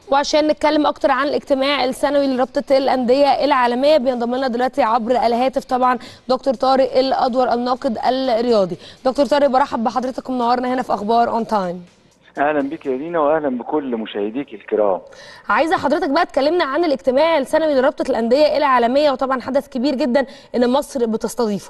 وعشان نتكلم اكتر عن الاجتماع السنوي لرابطه الانديه العالميه بينضم لنا دلوقتي عبر الهاتف طبعا دكتور طارق الادور الناقد الرياضي دكتور طارق برحب بحضرتك ومنورنا هنا في اخبار اون تايم اهلا بك يا لينا واهلا بكل مشاهديك الكرام عايزه حضرتك بقى تكلمنا عن الاجتماع السنوي لرابطه الانديه العالميه وطبعا حدث كبير جدا ان مصر بتستضيفه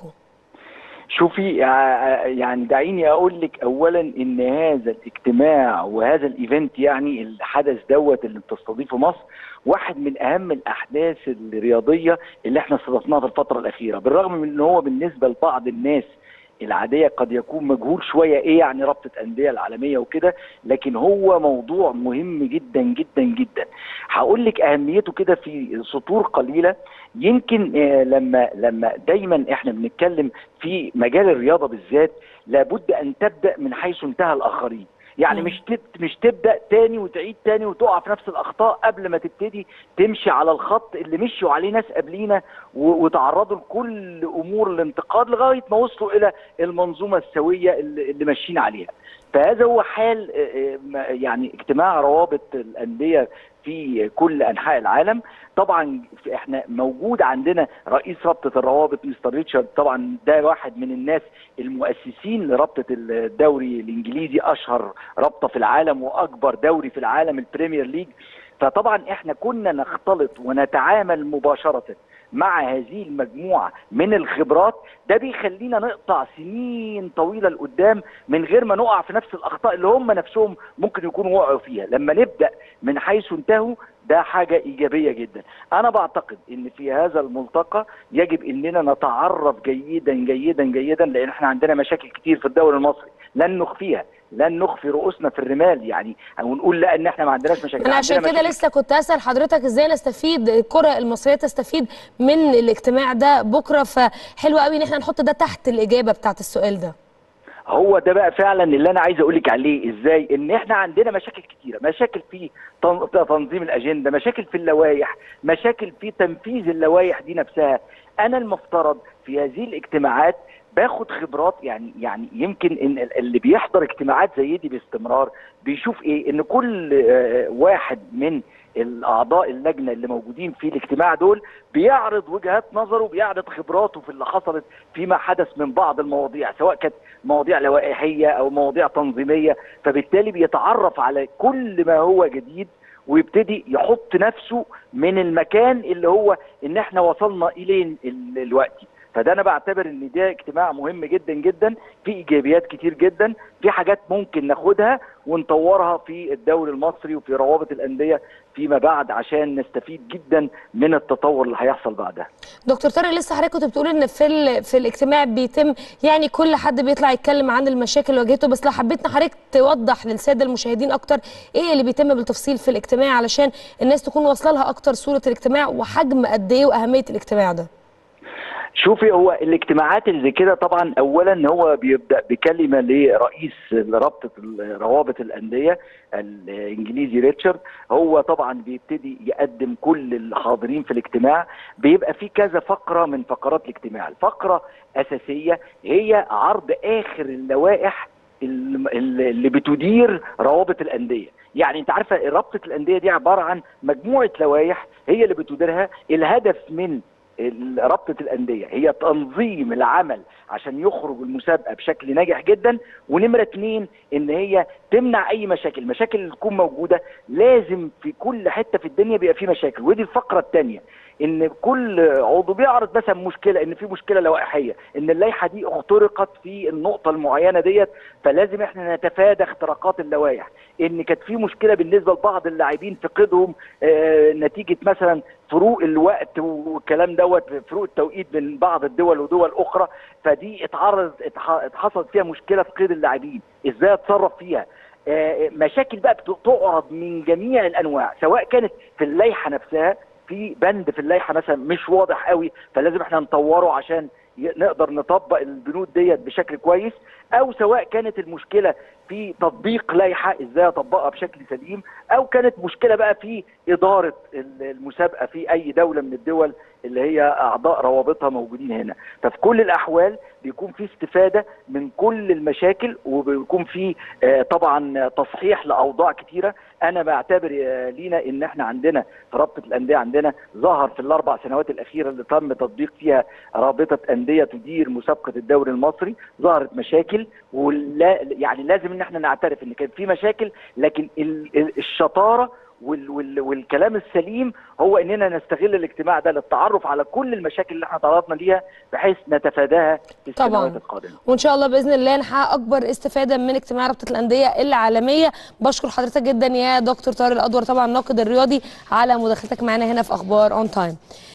شوفي يعني دعيني اقول لك اولا ان هذا الاجتماع وهذا الايفنت يعني الحدث دوت اللي بتستضيفه مصر واحد من اهم الاحداث الرياضيه اللي احنا استضفناها في الفتره الاخيره بالرغم من ان هو بالنسبه لبعض الناس العاديه قد يكون مجهول شويه ايه يعني رابطه انديه العالميه وكده لكن هو موضوع مهم جدا جدا جدا هقول لك اهميته كده في سطور قليله يمكن آه لما لما دايما احنا بنتكلم في مجال الرياضه بالذات لابد ان تبدا من حيث انتهى الاخرين يعني مش مش تبدا تاني وتعيد تاني وتقع في نفس الاخطاء قبل ما تبتدي تمشي على الخط اللي مشوا عليه ناس قبلينا وتعرضوا لكل امور الانتقاد لغايه ما وصلوا الى المنظومه السويه اللي, اللي ماشيين عليها فهذا هو حال يعني اجتماع روابط الانديه في كل انحاء العالم طبعا احنا موجود عندنا رئيس رابطه الروابط مستر ريتشارد طبعا ده واحد من الناس المؤسسين لرابطه الدوري الانجليزي اشهر رابطه في العالم واكبر دوري في العالم البريمير ليج فطبعا احنا كنا نختلط ونتعامل مباشره مع هذه المجموعه من الخبرات ده بيخلينا نقطع سنين طويله لقدام من غير ما نقع في نفس الاخطاء اللي هم نفسهم ممكن يكونوا وقعوا فيها لما نبدا من حيث انتهوا ده حاجة إيجابية جدا أنا بعتقد أن في هذا الملتقى يجب أننا نتعرف جيدا جيدا جيدا لأن احنا عندنا مشاكل كتير في الدوري المصري لن نخفيها لن نخفي رؤوسنا في الرمال يعني او نقول لا ان احنا ما عندناش مشاكل انا عشان كده لسه كنت اسال حضرتك ازاي نستفيد الكره المصريه تستفيد من الاجتماع ده بكره فحلو قوي ان احنا نحط ده تحت الاجابه بتاعت السؤال ده هو ده بقى فعلا اللي انا عايز اقول لك عليه ازاي ان احنا عندنا مشاكل كتيره مشاكل في تنظيم الاجنده مشاكل في اللوائح مشاكل في تنفيذ اللوائح دي نفسها انا المفترض في هذه الاجتماعات باخد خبرات يعني يعني يمكن ان اللي بيحضر اجتماعات زي دي باستمرار بيشوف ايه ان كل واحد من الاعضاء اللجنه اللي موجودين في الاجتماع دول بيعرض وجهات نظره بيعرض خبراته في اللي حصلت فيما حدث من بعض المواضيع سواء كانت مواضيع لوائحيه او مواضيع تنظيميه فبالتالي بيتعرف على كل ما هو جديد ويبتدي يحط نفسه من المكان اللي هو ان احنا وصلنا اليه دلوقتي فده انا بعتبر ان ده اجتماع مهم جدا جدا في ايجابيات كتير جدا في حاجات ممكن ناخدها ونطورها في الدوري المصري وفي روابط الانديه فيما بعد عشان نستفيد جدا من التطور اللي هيحصل بعدها. دكتور طارق لسه حضرتك كنت بتقول ان في في الاجتماع بيتم يعني كل حد بيطلع يتكلم عن المشاكل اللي واجهته بس لو حبيت حضرتك توضح للساده المشاهدين اكتر ايه اللي بيتم بالتفصيل في الاجتماع علشان الناس تكون واصله لها اكتر صوره الاجتماع وحجم قد ايه واهميه الاجتماع ده. شوفي هو الاجتماعات اللي زي كده طبعا اولا هو بيبدا بكلمه لرئيس رابطه روابط الانديه الانجليزي ريتشارد هو طبعا بيبتدي يقدم كل الحاضرين في الاجتماع بيبقى في كذا فقره من فقرات الاجتماع الفقره اساسيه هي عرض اخر اللوائح اللي بتدير روابط الانديه يعني انت عارفه رابطه الانديه دي عباره عن مجموعه لوائح هي اللي بتديرها الهدف من رابطه الانديه هي تنظيم العمل عشان يخرج المسابقه بشكل ناجح جدا ونمره اثنين ان هي تمنع اي مشاكل المشاكل اللي تكون موجوده لازم في كل حته في الدنيا بيبقى في مشاكل ودي الفقره الثانيه ان كل عضو بيعرض مثلا مشكله ان في مشكله لوائحيه ان اللائحه دي اخترقت في النقطه المعينه ديت فلازم احنا نتفادى اختراقات اللوائح ان كانت في مشكله بالنسبه لبعض اللاعبين فقدهم آه نتيجه مثلا فروق الوقت والكلام دوت فروق التوقيت بين بعض الدول ودول اخرى فدي اتعرض اتحصلت فيها مشكله في قيد اللاعبين ازاي اتصرف فيها آه مشاكل بقى بتعرض من جميع الانواع سواء كانت في اللائحه نفسها في بند في اللائحه مثلا مش واضح قوي فلازم احنا نطوره عشان نقدر نطبق البنود ديت بشكل كويس او سواء كانت المشكله في تطبيق لائحه ازاي اطبقها بشكل سليم او كانت مشكله بقى في اداره المسابقه في اي دوله من الدول اللي هي اعضاء روابطها موجودين هنا ففي كل الاحوال بيكون في استفاده من كل المشاكل وبيكون في آه، طبعا تصحيح لاوضاع كتيره انا بعتبر آه، لينا ان احنا عندنا في رابطه الانديه عندنا ظهر في الاربع سنوات الاخيره اللي تم تطبيق فيها رابطه انديه تدير مسابقه الدوري المصري ظهرت مشاكل ولا يعني لازم ان احنا نعترف ان كان في مشاكل لكن ال- ال- الشطاره وال وال والكلام السليم هو اننا نستغل الاجتماع ده للتعرف على كل المشاكل اللي احنا تعرضنا ليها بحيث نتفاداها في طبعاً. السنوات القادمه. وان شاء الله باذن الله نحقق اكبر استفاده من اجتماع رابطه الانديه العالميه بشكر حضرتك جدا يا دكتور طارق الادور طبعا الناقد الرياضي على مداخلتك معنا هنا في اخبار اون تايم